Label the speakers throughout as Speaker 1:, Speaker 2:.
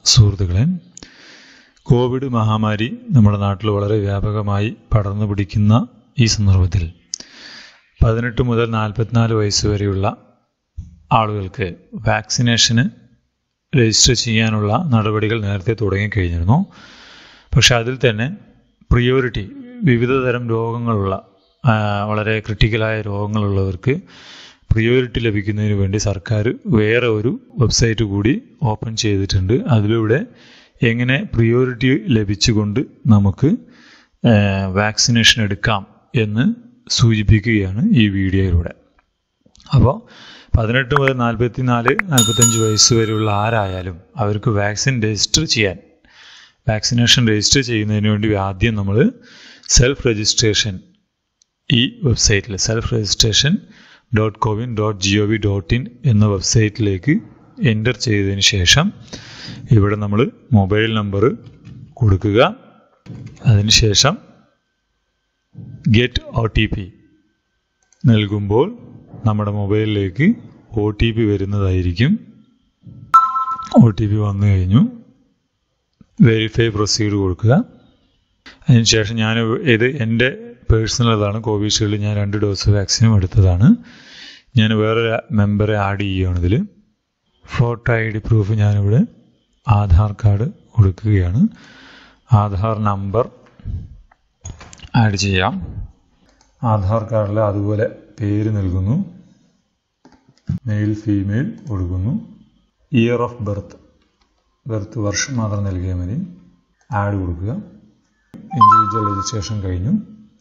Speaker 1: സുഹൃത്തുക്കളെ കോവിഡ് മഹാമാരി നമ്മുടെ നാട്ടിൽ വളരെ വ്യാപകമായി പടർന്നു പിടിക്കുന്ന ഈ സന്ദർഭത്തിൽ പതിനെട്ട് മുതൽ നാൽപ്പത്തിനാല് വയസ്സ് വരെയുള്ള ആളുകൾക്ക് വാക്സിനേഷന് രജിസ്റ്റർ ചെയ്യാനുള്ള നടപടികൾ നേരത്തെ തുടങ്ങിക്കഴിഞ്ഞിരുന്നു പക്ഷെ അതിൽ തന്നെ പ്രിയോറിറ്റി വിവിധ തരം രോഗങ്ങളുള്ള ആ, വളരെ ക്രിട്ടിക്കലായ രോഗങ്ങളുള്ളവർക്ക് പ്രിയോറിറ്റി ലഭിക്കുന്നതിന് വേണ്ടി സർക്കാർ വേറെ ഒരു വെബ്സൈറ്റ് കൂടി ഓപ്പൺ ചെയ്തിട്ടുണ്ട് അതിലൂടെ എങ്ങനെ പ്രിയോറിറ്റി ലഭിച്ചുകൊണ്ട് നമുക്ക് വാക്സിനേഷൻ എടുക്കാം എന്ന് സൂചിപ്പിക്കുകയാണ് ഈ വീഡിയോയിലൂടെ അപ്പോൾ പതിനെട്ട് മുതൽ നാൽപ്പത്തി നാല് നാൽപ്പത്തഞ്ച് വയസ്സ് വരെയുള്ള ആരായാലും അവർക്ക് വാക്സിൻ രജിസ്റ്റർ ചെയ്യാൻ വാക്സിനേഷൻ രജിസ്റ്റർ ചെയ്യുന്നതിന് വേണ്ടി ആദ്യം നമ്മൾ സെൽഫ് രജിസ്ട്രേഷൻ ഈ വെബ്സൈറ്റിൽ self registration dot CoWIN dot G O V dot in എന്ന വെബ്സൈറ്റിലേക്ക് എൻ്റർ ചെയ്തതിന് ശേഷം ഇവിടെ നമ്മൾ മൊബൈൽ നമ്പർ കൊടുക്കുക അതിനുശേഷം ഗെറ്റ് ഒ ടി പി നൽകുമ്പോൾ നമ്മുടെ മൊബൈലിലേക്ക് ഒ ടി പി വരുന്നതായിരിക്കും ഒ ടി പി വന്നു കഴിഞ്ഞു വെരിഫൈ പ്രൊസീഡ് കൊടുക്കുക അതിനുശേഷം ഞാൻ ഇത് എൻ്റെ പേഴ്സണൽ അതാണ് കോവിഷീൽഡ് ഞാൻ രണ്ട് ഡോസ് വാക്സിനും എടുത്തതാണ് ഞാൻ വേറൊരു മെമ്പറെ ആഡ് ചെയ്യുകയാണ് ഇതിൽ ഫോട്ടോ ഐ ഡി പ്രൂഫ് ഞാനിവിടെ ആധാർ കാർഡ് കൊടുക്കുകയാണ് ആധാർ നമ്പർ ആഡ് ചെയ്യാം ആധാർ കാർഡിൽ അതുപോലെ പേര് നൽകുന്നു മെയിൽ ഫീമെയിൽ കൊടുക്കുന്നു ഇയർ ഓഫ് ബർത്ത് ബർത്ത് വർഷം മാത്രം നൽകിയാൽ മതി ആഡ് കൊടുക്കുക ഇൻഡിവിജ്വൽ രജിസ്ട്രേഷൻ കഴിഞ്ഞു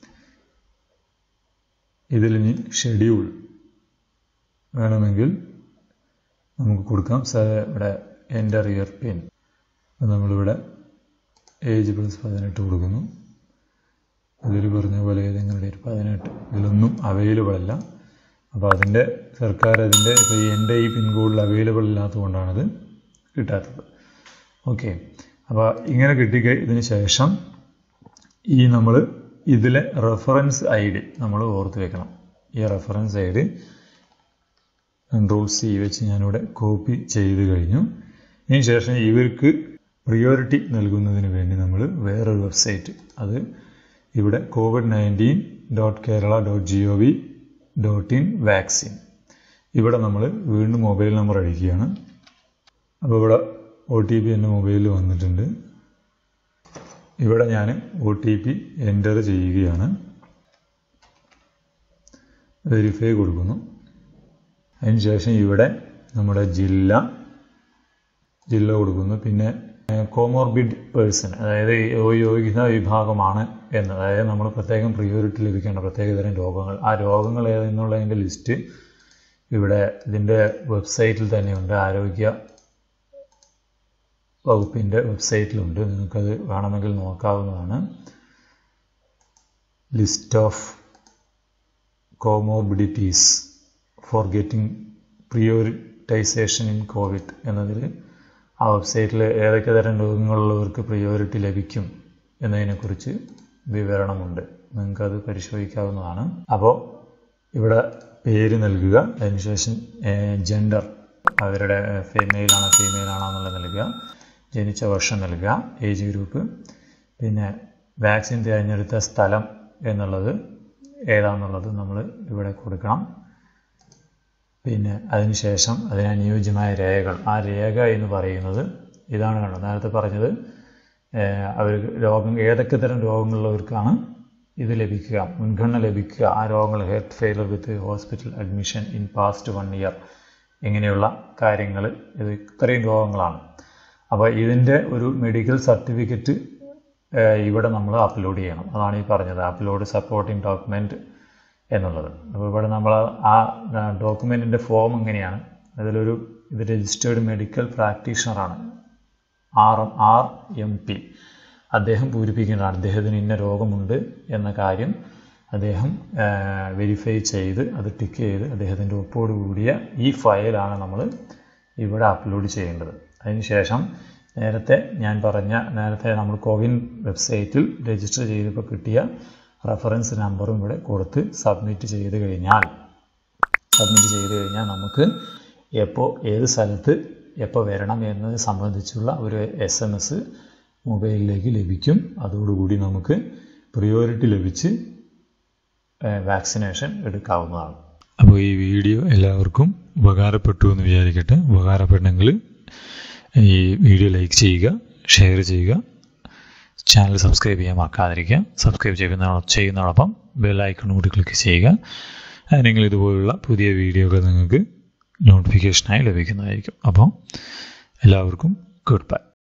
Speaker 1: ഇതിലിനി ഷെഡ്യൂൾ വേണമെങ്കിൽ നമുക്ക് കൊടുക്കാം സ ഇവിടെ എൻ്റർ ഇയർ പിൻ നമ്മളിവിടെ ഏജ് പ്ലസ് പതിനെട്ട് കൊടുക്കുന്നു ഇതിൽ പറഞ്ഞ പോലെ ഏതെങ്കിലും ഒരു പതിനെട്ട് ഇതിലൊന്നും അവൈലബിൾ അല്ല അപ്പോൾ അതിൻ്റെ സർക്കാർ അതിൻ്റെ ഇപ്പോൾ ഈ എൻ്റെ ഈ പിൻകോഡിൽ അവൈലബിൾ ഇല്ലാത്തതുകൊണ്ടാണത് കിട്ടാത്തത് ഓക്കെ അപ്പോൾ ഇങ്ങനെ കിട്ടിക്കഴിഞ്ഞതിന് ശേഷം ഈ നമ്മൾ ഇതിലെ റെഫറൻസ് ഐ ഡി നമ്മൾ ഓർത്ത് വെക്കണം ഈ reference I D control C വെച്ച് ഞാനിവിടെ കോപ്പി ചെയ്ത് കഴിഞ്ഞു ഇതിന് ശേഷം ഇവർക്ക് പ്രിയോറിറ്റി നൽകുന്നതിന് വേണ്ടി നമ്മൾ വേറൊരു വെബ്സൈറ്റ് അത് ഇവിടെ covid nineteen dot Kerala dot G O V dot in vaccine ഇവിടെ നമ്മൾ വീണ്ടും മൊബൈൽ നമ്പർ അടിക്കുകയാണ് അപ്പോൾ ഇവിടെ ഒ ടി പി എൻ്റെ മൊബൈലിൽ വന്നിട്ടുണ്ട് ഇവിടെ ഞാൻ ഒ ടി പി എൻ്റർ ചെയ്യുകയാണ് വെരിഫൈ കൊടുക്കുന്നു അതിനുശേഷം ഇവിടെ നമ്മുടെ ജില്ല ജില്ല കൊടുക്കുന്നു പിന്നെ കോമോർബിഡ് പേഴ്സൺ അതായത് യോഗ്യത വിഭാഗമാണ് എന്ന് അതായത് നമ്മൾ പ്രത്യേകം പ്രിയോറിറ്റി ലഭിക്കേണ്ട പ്രത്യേകതരം രോഗങ്ങൾ ആ രോഗങ്ങൾ ഏതെന്നുള്ളതിൻ്റെ ലിസ്റ്റ് ഇവിടെ ഇതിൻ്റെ വെബ്സൈറ്റിൽ തന്നെയുണ്ട് ആരോഗ്യ വകുപ്പിൻ്റെ വെബ്സൈറ്റിലുണ്ട് നിങ്ങൾക്കത് വേണമെങ്കിൽ നോക്കാവുന്നതാണ് list of comorbidities for getting prioritization in covid എന്നതിൽ ആ വെബ്സൈറ്റിൽ ഏതൊക്കെ തരം രോഗങ്ങളുള്ളവർക്ക് പ്രിയോറിറ്റി ലഭിക്കും എന്നതിനെക്കുറിച്ച് വിവരണമുണ്ട് നിങ്ങൾക്കത് പരിശോധിക്കാവുന്നതാണ് അപ്പോൾ ഇവിടെ പേര് നൽകുക അതിനുശേഷം ജെൻഡർ അവരുടെ ഫീമെയിൽ ആണോ ഫീമെയിൽ ആണോ എന്നുള്ളത് നൽകുക ജനിച്ച വർഷം നൽകുക ഏജ് ഗ്രൂപ്പ് പിന്നെ വാക്സിൻ തിരഞ്ഞെടുത്ത സ്ഥലം എന്നുള്ളത് ഏതാണെന്നുള്ളത് നമ്മൾ ഇവിടെ കൊടുക്കണം പിന്നെ അതിനുശേഷം അതിന് അനുയോജ്യമായ രേഖകൾ ആ രേഖ എന്ന് പറയുന്നത് ഇതാണ് കണ്ടത് നേരത്തെ പറഞ്ഞത് അവർക്ക് രോഗം ഏതൊക്കെ തരം രോഗങ്ങളുള്ളവർക്കാണ് ഇത് ലഭിക്കുക മുൻഗണന ലഭിക്കുക ആ രോഗങ്ങൾ health failure with hospital admission in past one year ഇങ്ങനെയുള്ള കാര്യങ്ങൾ ഇത് ഇത്രയും രോഗങ്ങളാണ് അപ്പോൾ ഇതിൻ്റെ ഒരു മെഡിക്കൽ സർട്ടിഫിക്കറ്റ് ഇവിടെ നമ്മൾ അപ്ലോഡ് ചെയ്യണം അതാണ് ഈ പറഞ്ഞത് അപ്ലോഡ് സപ്പോർട്ടിംഗ് ഡോക്യുമെൻറ്റ് എന്നുള്ളത് അപ്പോൾ ഇവിടെ നമ്മൾ ആ ഡോക്യുമെൻറ്റിൻ്റെ ഫോം എങ്ങനെയാണ് അതിലൊരു ഇത് രജിസ്റ്റേർഡ് മെഡിക്കൽ പ്രാക്ടീഷണറാണ് R M R M P അദ്ദേഹം പൂരിപ്പിക്കേണ്ടതാണ് അദ്ദേഹത്തിന് ഇന്ന രോഗമുണ്ട് എന്ന കാര്യം അദ്ദേഹം വെരിഫൈ ചെയ്ത് അത് ടിക്ക് ചെയ്ത് അദ്ദേഹത്തിൻ്റെ ഒപ്പോട് കൂടിയ ഈ ഫയലാണ് നമ്മൾ ഇവിടെ അപ്ലോഡ് ചെയ്യേണ്ടത് അതിനുശേഷം നേരത്തെ ഞാൻ പറഞ്ഞ നേരത്തെ നമ്മൾ കോവിൻ വെബ്സൈറ്റിൽ രജിസ്റ്റർ ചെയ്തപ്പോൾ കിട്ടിയ റെഫറൻസ് നമ്പറും ഇവിടെ കൊടുത്ത് സബ്മിറ്റ് ചെയ്ത് കഴിഞ്ഞാൽ സബ്മിറ്റ് ചെയ്ത് കഴിഞ്ഞാൽ നമുക്ക് എപ്പോൾ ഏത് സ്ഥലത്ത് എപ്പോൾ വരണം എന്നത് സംബന്ധിച്ചുള്ള ഒരു എസ് എം എസ് മൊബൈലിലേക്ക് ലഭിക്കും അതോടുകൂടി നമുക്ക് പ്രിയോറിറ്റി ലഭിച്ച് വാക്സിനേഷൻ എടുക്കാവുന്നതാണ്
Speaker 2: അപ്പോൾ ഈ വീഡിയോ എല്ലാവർക്കും ഉപകാരപ്പെട്ടു എന്ന് വിചാരിക്കട്ടെ ഉപകാരപ്പെട്ടെങ്കിൽ ഈ വീഡിയോ ലൈക്ക് ചെയ്യുക ഷെയർ ചെയ്യുക ചാനൽ സബ്സ്ക്രൈബ് ചെയ്യാൻ മറക്കാതിരിക്കുക സബ്സ്ക്രൈബ് ചെയ്യുന്ന ചെയ്യുന്നതോടൊപ്പം ബെൽ ഐക്കൺ കൂടി ക്ലിക്ക് ചെയ്യുക അല്ലെങ്കിൽ ഇതുപോലുള്ള പുതിയ വീഡിയോകൾ നിങ്ങൾക്ക് നോട്ടിഫിക്കേഷനായി ലഭിക്കുന്നതായിരിക്കും അപ്പോൾ എല്ലാവർക്കും ഗുഡ് ബൈ